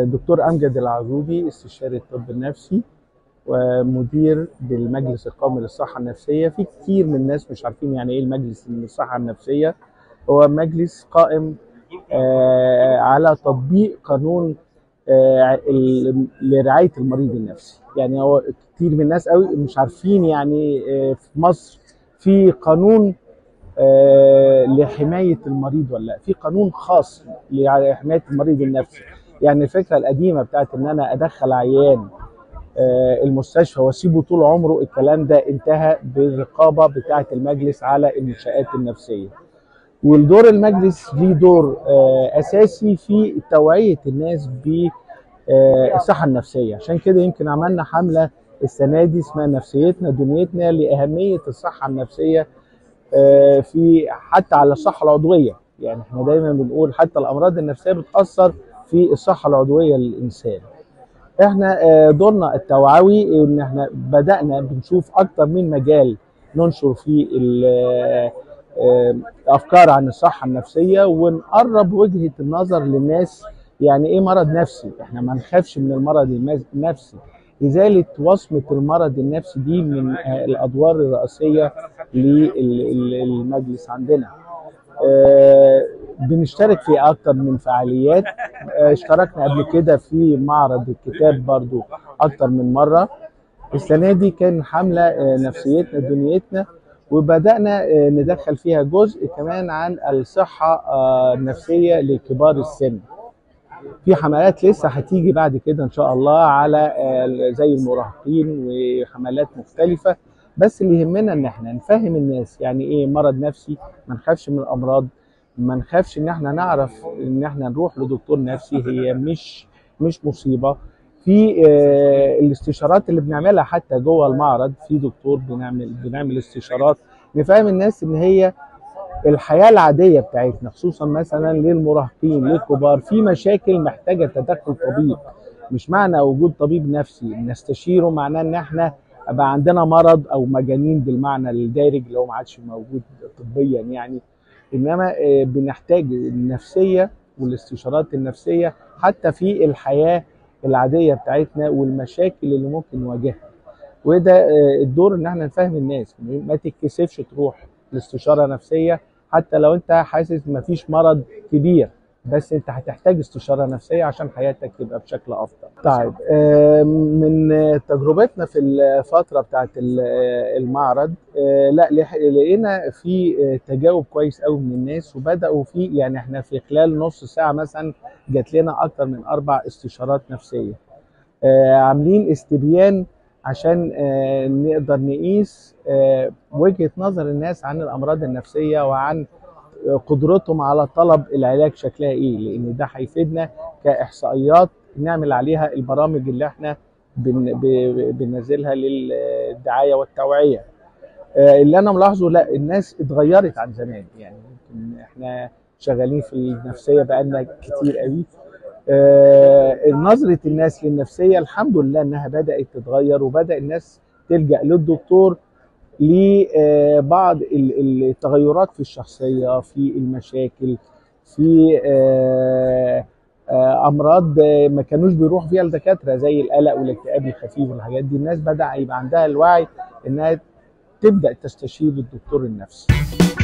دكتور امجد العروبي استشاري الطب النفسي ومدير بالمجلس القومي للصحه النفسيه في كتير من الناس مش عارفين يعني ايه المجلس للصحه النفسيه هو مجلس قائم آه، على تطبيق قانون آه، ال- لرعايه المريض النفسي يعني هو كتير من الناس قوي مش عارفين يعني آه، في مصر في قانون آه، لحمايه المريض ولا لا في قانون خاص لحمايه المريض النفسي يعني الفكره القديمه بتاعت ان انا ادخل عيان آه، المستشفى واسيبه طول عمره الكلام ده انتهى بالرقابه بتاعه المجلس على المنشات النفسيه والدور المجلس ليه دور آه، اساسي في توعيه الناس بالصحه النفسيه عشان كده يمكن عملنا حمله السنه دي اسمها نفسيتنا دنيتنا لاهميه الصحه النفسيه آه، في حتى على الصحه العضويه يعني احنا دايما بنقول حتى الامراض النفسيه بتاثر في الصحه العضويه للانسان احنا آه، دورنا التوعوي ان احنا بدانا بنشوف اكتر من مجال ننشر فيه ال- آه، آه، افكار عن الصحه النفسيه ونقرب وجهه النظر للناس يعني ايه مرض نفسي احنا ما نخافش من المرض المز- النفسي ازاله وصمه المرض النفسي دي من آه، الادوار الرئيسيه للمجلس عندنا آه، بنشترك في اكتر من فعاليات آه، اشتركنا قبل كده في معرض الكتاب برضو اكتر من مره السنه دي كان حمله آه، نفسيتنا دنيتنا وبدانا آه، ندخل فيها جزء كمان عن الصحه آه، النفسيه لكبار السن في حملات لسه هتيجي بعد كده ان شاء الله على آه، زي المراهقين وحملات مختلفه بس اللي يهمنا ان احنا نفهم الناس يعني ايه مرض نفسي ما نخافش من الامراض ما نخافش ان احنا نعرف ان احنا نروح لدكتور نفسي هي مش مش مصيبه في آه، الاستشارات اللي بنعملها حتى جوه المعرض في دكتور بنعمل بنعمل استشارات نفهم الناس ان هي الحياه العاديه بتاعتنا خصوصا مثلا للمراهقين للكبار في مشاكل محتاجه تدخل طبيب مش معنى وجود طبيب نفسي نستشيره معناه ان احنا بقى عندنا مرض او مجانين بالمعنى الدارج اللي هو ما عادش موجود طبيا يعني انما آه، بنحتاج النفسيه والاستشارات النفسيه حتى في الحياه العاديه بتاعتنا والمشاكل اللي ممكن نواجهها وده آه، الدور ان احنا نفهم الناس ما تتكسفش تروح لاستشاره نفسيه حتى لو انت حاسس مفيش مرض كبير بس انت هتحتاج استشاره نفسيه عشان حياتك تبقى بشكل افضل. طيب آه، من آه، تجربتنا في الفتره بتاعت ال- آه، المعرض آه، لا لح- لقينا في آه، تجاوب كويس قوي من الناس وبداوا في يعني احنا في خلال نص ساعه مثلا جات لنا اكتر من اربع استشارات نفسيه. آه، عاملين استبيان عشان آه، نقدر نقيس آه، وجهة نظر الناس عن الأمراض النفسية وعن آه، قدرتهم على طلب العلاج شكلها إيه لأن ده هيفيدنا كإحصائيات نعمل عليها البرامج اللي احنا بن- ب- بننزلها للدعاية والتوعية آه، اللي أنا ملاحظه لا الناس اتغيرت عن زمان يعني يمكن احنا شغالين في النفسية بقالنا كتير قوي آه، نظرة الناس للنفسية الحمد لله انها بدأت تتغير وبدأ الناس تلجأ للدكتور لبعض ال- التغيرات في الشخصية في المشاكل في آه، آه، امراض آه، ما كانوش بيروحوا فيها الدكاترة زي القلق والاكتئاب الخفيف والحاجات دي الناس بدأ يبقى عندها الوعي انها تبدأ تستشير الدكتور النفسي